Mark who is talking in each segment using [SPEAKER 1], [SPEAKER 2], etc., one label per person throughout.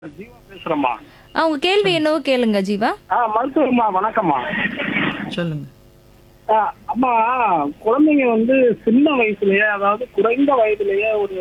[SPEAKER 1] ஜீவா பேசுறேம்மா
[SPEAKER 2] ஆ உங்க கேள்வி என்னவோ கேளுங்க ஜீவா
[SPEAKER 1] ஆ மருத்துவம்மா வணக்கம்மா
[SPEAKER 3] சொல்லுங்க
[SPEAKER 1] ஆ, அம்மா குழந்தைங்க வந்து சின்ன வயசுலயே அதாவது குறைந்த வயதுலயே ஒரு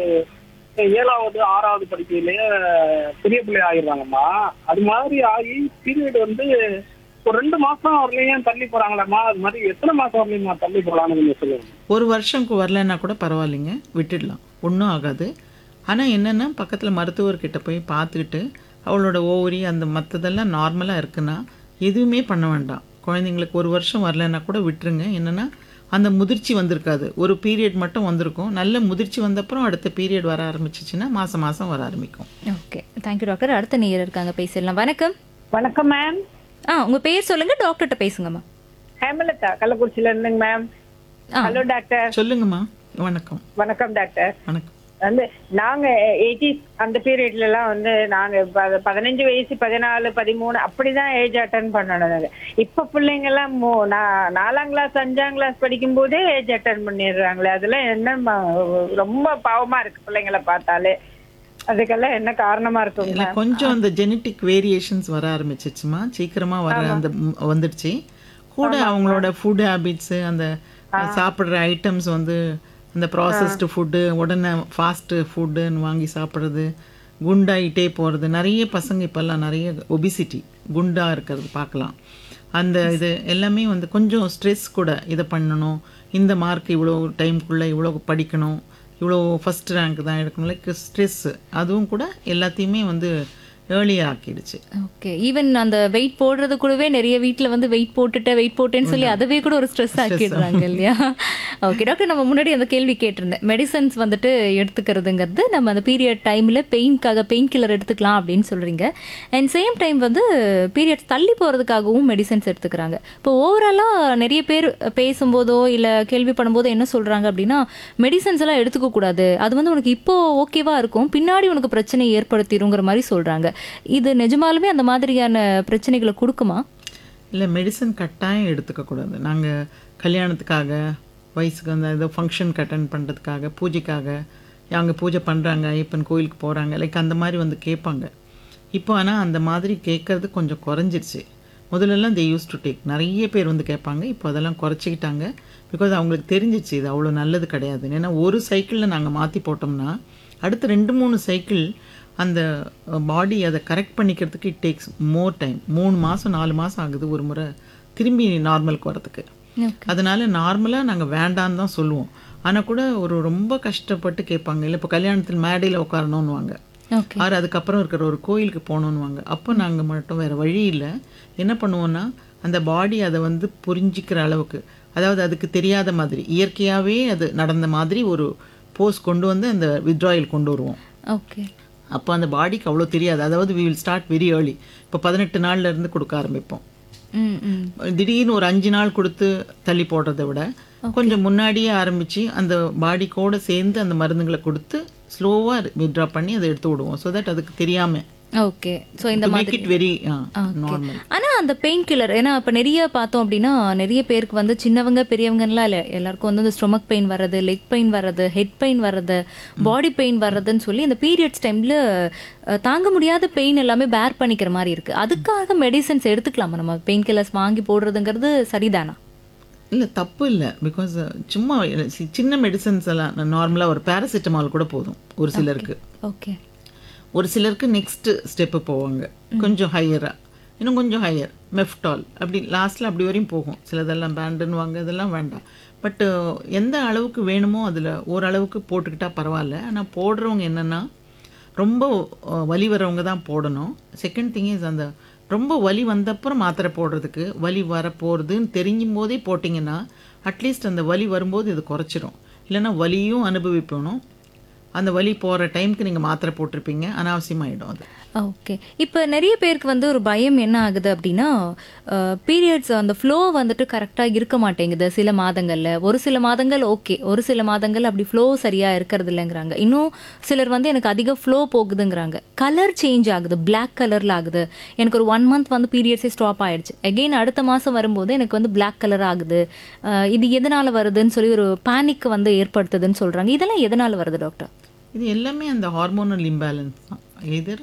[SPEAKER 1] ஏழாவது ஆறாவது படிக்கையிலேயே பெரிய பிள்ளை ஆகிடுறாங்கம்மா அது மாதிரி ஆகி பீரியட் வந்து ஒரு ரெண்டு மாசம் வரலையும் தள்ளி போறாங்களேம்மா அது மாதிரி எத்தனை மாசம் வரலையுமா தள்ளி போடலாம்னு கொஞ்சம் சொல்லுங்க
[SPEAKER 3] ஒரு வருஷம்க்கு வரலைன்னா கூட பரவாயில்லைங்க விட்டுடலாம் ஒன்றும் ஆகாது ஆனால் என்னென்னா பக்கத்தில் மருத்துவர்கிட்ட போய் பார்த்துக்கிட்டு அவளோட ஓவரி அந்த மற்றதெல்லாம் நார்மலாக இருக்குன்னா எதுவுமே பண்ண வேண்டாம் குழந்தைங்களுக்கு ஒரு வருஷம் வரலைன்னா கூட விட்டுருங்க என்னென்னா அந்த முதிர்ச்சி வந்திருக்காது ஒரு பீரியட் மட்டும் வந்திருக்கும் நல்ல முதிர்ச்சி வந்தப்புறம் அடுத்த பீரியட் வர ஆரம்பிச்சிச்சுன்னா மாதம் மாதம் வர ஆரம்பிக்கும்
[SPEAKER 2] ஓகே தேங்க்யூ டாக்டர் அடுத்த நேயர் இருக்காங்க பேசிடலாம் வணக்கம்
[SPEAKER 4] வணக்கம் மேம்
[SPEAKER 2] ஆ உங்க பேர் சொல்லுங்க டாக்டர்கிட்ட பேசுங்கம்மா
[SPEAKER 4] ஹேமலதா கள்ளக்குறிச்சியில இருந்துங்க மேம்
[SPEAKER 2] ஆ.
[SPEAKER 4] ஹலோ டாக்டர்
[SPEAKER 3] சொல்லுங்கம்மா வணக்கம்
[SPEAKER 4] வணக்கம் டாக்டர்
[SPEAKER 3] வணக்கம்
[SPEAKER 4] வந்து நாங்க எயிட்டிஸ் அந்த பீரியட்ல எல்லாம் வந்து நாங்க ப- பதினஞ்சு வயசு பதினாலு பதிமூணு அப்படிதான் ஏஜ் அட்டன் பண்ணணும் இப்ப பிள்ளைங்க எல்லாம் மூ- நா- நாலாம் கிளாஸ் அஞ்சாம் கிளாஸ் படிக்கும் போதே ஏஜ் அட்டன் பண்ணிடுறாங்களே அதெல்லாம் என்ன ம- ரொம்ப பாவமா இருக்கு பிள்ளைங்களை பார்த்தாலே அதுக்கெல்லாம் என்ன காரணமா
[SPEAKER 3] இல்லை
[SPEAKER 4] இருக்குங்க
[SPEAKER 3] கொஞ்சம் அந்த ஜெனட்டிக் வேரியேஷன்ஸ் வர ஆரம்பிச்சிச்சுமா சீக்கிரமாக வர அந்த ம், வந்துடுச்சு கூட அவங்களோட ஃபுட் ஹேபிட்ஸு அந்த சாப்பிட்ற ஐட்டம்ஸ் வந்து அந்த ப்ராசஸ்டு ஃபுட்டு உடனே ஃபாஸ்ட்டு ஃபுட்டுன்னு வாங்கி சாப்பிட்றது குண்டாயிட்டே போகிறது நிறைய பசங்க இப்போல்லாம் நிறைய ஒபிசிட்டி குண்டாக இருக்கிறது பார்க்கலாம் அந்த இது எல்லாமே வந்து கொஞ்சம் ஸ்ட்ரெஸ் கூட இதை பண்ணணும் இந்த மார்க் இவ்வளோ டைம்குள்ளே இவ்வளோ படிக்கணும் இவ்வளோ ஃபஸ்ட் ரேங்க் தான் எடுக்கணும் லைக் ஸ்ட்ரெஸ்ஸு அதுவும் கூட எல்லாத்தையுமே வந்து ஏர்லியாக ஆக்கிடுச்சு
[SPEAKER 2] ஓகே ஈவன் அந்த வெயிட் போடுறது கூடவே நிறைய வீட்ல வந்து வெயிட் போட்டுட்ட வெயிட் போட்டேன்னு சொல்லி அதவே கூட ஒரு ஸ்ட்ரெஸ் ஆக்கிடுறாங்க இல்லையா ஓகே டாக்டர் நம்ம முன்னாடி அந்த கேள்வி கேட்டிருந்தேன் மெடிசன்ஸ் வந்துட்டு எடுத்துக்கிறதுங்கிறது நம்ம அந்த பீரியட் டைம்ல பெயின்காக பெயின் கில்லர் எடுத்துக்கலாம் அப்படின்னு சொல்றீங்க அண்ட் சேம் டைம் வந்து பீரியட்ஸ் தள்ளி போறதுக்காகவும் மெடிசன்ஸ் எடுத்துக்கிறாங்க இப்போ ஓவராலா நிறைய பேர் பேசும்போதோ இல்ல கேள்வி பண்ணும்போதோ என்ன சொல்றாங்க அப்படின்னா மெடிசன்ஸ் எல்லாம் எடுத்துக்க கூடாது அது வந்து உனக்கு இப்போ ஓகேவா இருக்கும் பின்னாடி உனக்கு பிரச்சனை ஏற்படுத்திடுங்கிற மாதிரி சொல்றாங்க இது நிஜமாலுமே அந்த மாதிரியான பிரச்சனைகளை கொடுக்குமா
[SPEAKER 3] இல்லை மெடிசன் கட்டாயம் எடுத்துக்கக்கூடாது நாங்கள் கல்யாணத்துக்காக வயசுக்கு அந்த ஏதோ ஃபங்க்ஷன் அட்டன் பண்ணுறதுக்காக பூஜைக்காக அங்கே பூஜை பண்ணுறாங்க ஐயப்பன் கோயிலுக்கு போகிறாங்க லைக் அந்த மாதிரி வந்து கேட்பாங்க இப்போ ஆனால் அந்த மாதிரி கேட்கறது கொஞ்சம் குறைஞ்சிருச்சு முதல்லலாம் தே யூஸ் டு டேக் நிறைய பேர் வந்து கேட்பாங்க இப்போ அதெல்லாம் குறைச்சிக்கிட்டாங்க பிகாஸ் அவங்களுக்கு தெரிஞ்சிச்சு இது அவ்வளோ நல்லது கிடையாது ஏன்னா ஒரு சைக்கிளில் நாங்கள் மாற்றி போட்டோம்னா அடுத்த ரெண்டு மூணு சைக்கிள் அந்த பாடி அதை கரெக்ட் பண்ணிக்கிறதுக்கு இட் டேக்ஸ் மோர் டைம் மூணு மாதம் நாலு மாதம் ஆகுது ஒரு முறை திரும்பி நார்மலுக்கு வரதுக்கு அதனால நார்மலாக நாங்கள் வேண்டான்னு தான் சொல்லுவோம் ஆனால் கூட ஒரு ரொம்ப கஷ்டப்பட்டு கேட்பாங்க இல்லை இப்போ கல்யாணத்தில் மேடையில் உட்காரணுன்னுவாங்க
[SPEAKER 2] ஓகே
[SPEAKER 3] ஆறு அதுக்கப்புறம் இருக்கிற ஒரு கோயிலுக்கு போகணுன்னுவாங்க அப்போ நாங்கள் மட்டும் வேறு வழி இல்லை என்ன பண்ணுவோன்னா அந்த பாடி அதை வந்து புரிஞ்சிக்கிற அளவுக்கு அதாவது அதுக்கு தெரியாத மாதிரி இயற்கையாகவே அது நடந்த மாதிரி ஒரு போஸ் கொண்டு வந்து அந்த வித்ட்ராயல் கொண்டு வருவோம்
[SPEAKER 2] ஓகே
[SPEAKER 3] அப்போ அந்த பாடிக்கு அவ்வளோ தெரியாது அதாவது we will start very early இப்போ பதினெட்டு நாள்ல இருந்து கொடுக்க ஆரம்பிப்போம்
[SPEAKER 2] ம் ம்
[SPEAKER 3] திடீர்னு ஒரு அஞ்சு நாள் கொடுத்து தள்ளி போடுறதை விட கொஞ்சம் முன்னாடியே ஆரம்பித்து அந்த பாடிக்கோட சேர்ந்து அந்த மருந்துகளை கொடுத்து ஸ்லோவாக வித்ட்ரா பண்ணி அதை எடுத்து விடுவோம் ஸோ தட் அதுக்கு தெரியாமல்
[SPEAKER 2] ஓகே ஸோ இந்த
[SPEAKER 3] மேக் இட் வெரி நார்மல்
[SPEAKER 2] ஆனா அந்த பெயின் கில்லர் ஏன்னா இப்ப நிறைய பார்த்தோம் அப்படின்னா நிறைய பேருக்கு வந்து சின்னவங்க பெரியவங்கலாம் இல்ல எல்லாருக்கும் வந்து இந்த ஸ்டொமக் பெயின் வர்றது லெக் பெயின் வர்றது ஹெட் பெயின் வர்றது பாடி பெயின் வர்றதுன்னு சொல்லி இந்த பீரியட்ஸ் டைம்ல தாங்க முடியாத பெயின் எல்லாமே பேர் பண்ணிக்கிற மாதிரி இருக்கு அதுக்காக மெடிசன்ஸ் எடுத்துக்கலாமா நம்ம பெயின் கில்லர்ஸ் வாங்கி போடுறதுங்கிறது சரிதானா
[SPEAKER 3] இல்லை தப்பு இல்லை பிகாஸ் சும்மா சி- சின்ன மெடிசன்ஸ் எல்லாம் நார்மலாக ஒரு பேராசிட்டமால் கூட போதும் ஒரு சிலருக்கு
[SPEAKER 2] ஓகே
[SPEAKER 3] ஒரு சிலருக்கு நெக்ஸ்ட் ஸ்டெப்பு போவாங்க கொஞ்சம் ஹையராக இன்னும் கொஞ்சம் ஹையர் மெஃப்டால் அப்படி லாஸ்ட்டில் அப்படி வரையும் போகும் சிலதெல்லாம் பேண்டுன்னுவாங்க இதெல்லாம் வேண்டாம் பட்டு எந்த அளவுக்கு வேணுமோ அதில் ஓரளவுக்கு போட்டுக்கிட்டால் பரவாயில்ல ஆனால் போடுறவங்க என்னென்னா ரொம்ப அஹ், வலி வரவங்க தான் போடணும் செகண்ட் திங் இஸ் அந்த ரொம்ப வலி வந்தப்புறம் மாத்திரை போடுறதுக்கு வலி வரப்போகிறதுன்னு தெரிஞ்சும் போதே போட்டிங்கன்னா அட்லீஸ்ட் அந்த வலி வரும்போது இது குறைச்சிரும் இல்லைன்னா வலியும் அனுபவிக்கணும் அந்த வலி போகிற டைம்க்கு நீங்கள் மாத்திரை போட்டிருப்பீங்க அனாவசியமாயிடும் அது
[SPEAKER 2] ஓகே இப்போ நிறைய பேருக்கு வந்து ஒரு பயம் என்ன ஆகுது அப்படின்னா பீரியட்ஸ் அந்த ஃப்ளோ வந்துட்டு கரெக்டாக இருக்க மாட்டேங்குது சில மாதங்களில் ஒரு சில மாதங்கள் ஓகே ஒரு சில மாதங்கள் அப்படி ஃப்ளோ சரியாக இருக்கிறது இல்லைங்கிறாங்க இன்னும் சிலர் வந்து எனக்கு அதிக ஃப்ளோ போகுதுங்கிறாங்க கலர் சேஞ்ச் ஆகுது Black கலரில் ஆகுது எனக்கு ஒரு ஒன் மந்த் வந்து பீரியட்ஸே ஸ்டாப் ஆயிடுச்சு அகெயின் அடுத்த மாதம் வரும்போது எனக்கு வந்து Black கலர் ஆகுது அஹ், இது எதனால் வருதுன்னு சொல்லி ஒரு பேனிக் வந்து ஏற்படுத்துதுன்னு சொல்கிறாங்க இதெல்லாம் எதனால் வருது டாக்டர்
[SPEAKER 3] இது எல்லாமே அந்த ஹார்மோனல் இம்பேலன்ஸ் தான் எதிர்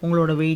[SPEAKER 3] உங்களோட வெயிட்